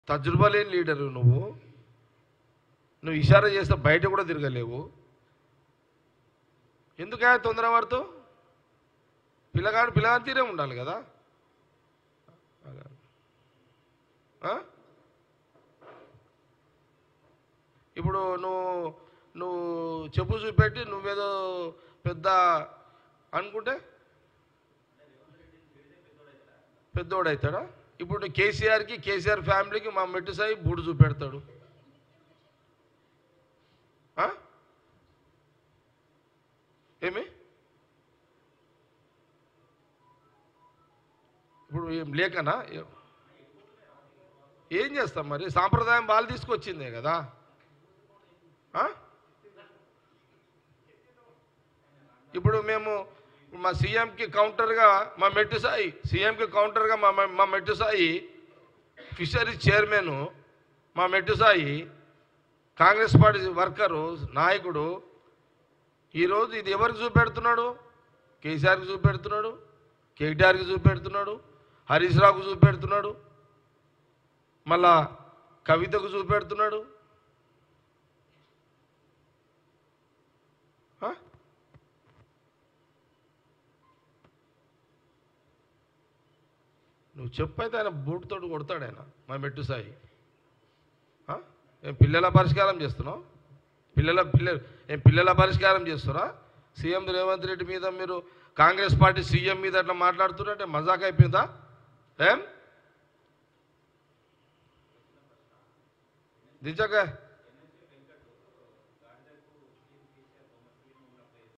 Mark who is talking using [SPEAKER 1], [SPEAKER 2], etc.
[SPEAKER 1] తజుర్బా లేని లీడరు నువ్వు నువ్వు ఇషారా చేస్తే బయట కూడా తిరగలేవు ఎందుకు ఆయన తొందర పడుతూ పిల్లగాడు పిల్లగాడు తీరే ఉండాలి కదా ఆ? ఇప్పుడు నువ్వు నువ్వు చెప్పు చూపెట్టి నువ్వేదో పెద్ద అనుకుంటే పెద్దోడవుతాడా ఇప్పుడు కేసీఆర్కి కేసీఆర్ ఫ్యామిలీకి మా మెట్టు సాయి బూడు చూపెడతాడు ఆ? ఏమి ఇప్పుడు ఏం లేకనా ఏ- ఏం చేస్తాం మరి సాంప్రదాయం వాళ్ళు తీసుకొచ్చిందే కదా ఆ? ఇప్పుడు మేము మా సీఎంకి కౌంటర్గా మా మెట్టు సాయి సీఎంకి కౌంటర్గా మా మా- మా మెట్టు సాయి ఫిషరీస్ చైర్మన్ మా మెట్టు సాయి కాంగ్రెస్ పార్టీ వర్కరు నాయకుడు ఈరోజు ఇది ఎవరికి చూపెడుతున్నాడు కేసీఆర్కి చూపెడుతున్నాడు కేటీఆర్కి చూపెడుతున్నాడు హరీష్ రావుకు చూపెడుతున్నాడు మళ్ళా కవితకు చూపెడుతున్నాడు ఆ? నువ్వు చెప్పైతే ఆయన బూటుతోటి కొడతాడు ఆయన మా మెట్టు సాయి ఆ? ఏం పిల్లల పరిష్కారం చేస్తున్నావు పిల్లల పిల్లలు ఏం పిల్లల పరిష్కారం చేస్తున్నా సీఎం రేవంత్ రెడ్డి మీద మీరు కాంగ్రెస్ పార్టీ సీఎం మీద అట్లా మాట్లాడుతున్నారంటే మజాక్ అయిపోయిందా ఏం దించక